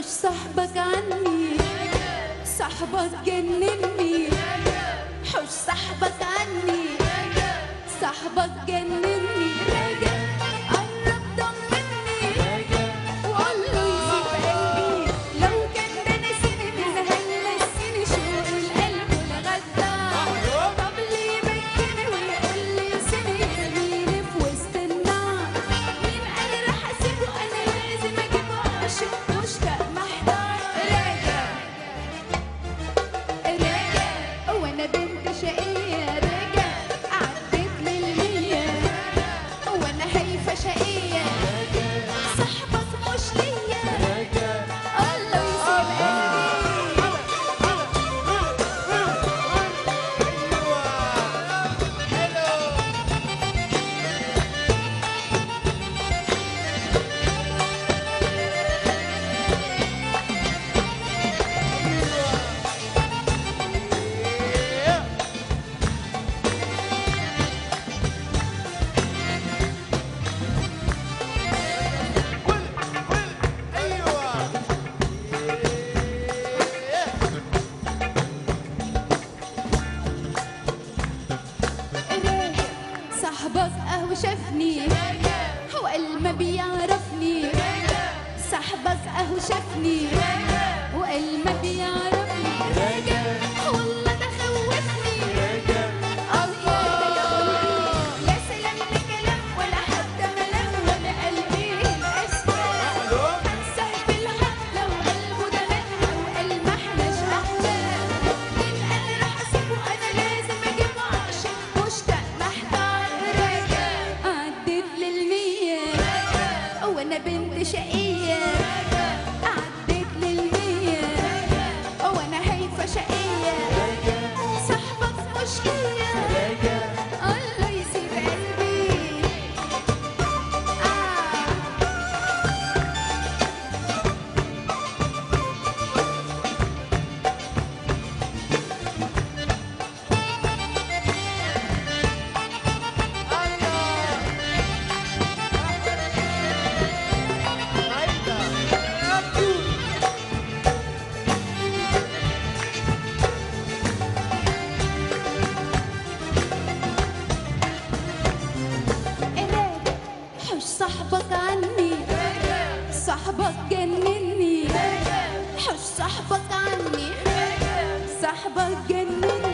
صاحبك عني صاحبك جنني حوش صاحبك عني صاحبك جنني راجع قرب ضمني وقول له يسيب قلبي لو كان ده نسيني بيزهق نسيني شوق القلب والغدار طب ليه يبكيني ويقول لي سيبي يرميني في وسط النار مين قال راح اسيبه انا لازم اجيبه عاشق مشتاق محتار راجع راجع وانا بنت شقية راجع عديت للمية وانا هايفة شقية صاحبك مش ليا الله يسيب قلبي صاحبك اهو شافني وقال ما بيعرفني صاحبك اهو شافني وقال ما بيعرفني والله ده خوفني الله ده يقولي لا سلام لا كلام ولا حتى ملام ولا قلبي الاسفل هنساه في الحق لو قلبه ده مات وقال ما احناش احلام مين قال راح اسيبه انا لازم اجيبه عاشق مشتاق محتار راجع عديت للمية وانا بنت شقية عديت للمية وانا هايفة شقية صاحبك مش ليا الله يسيب قلبي آه راجع حوش صاحبك عني صاحبك جنني حوش صاحبك عني صاحبك جنني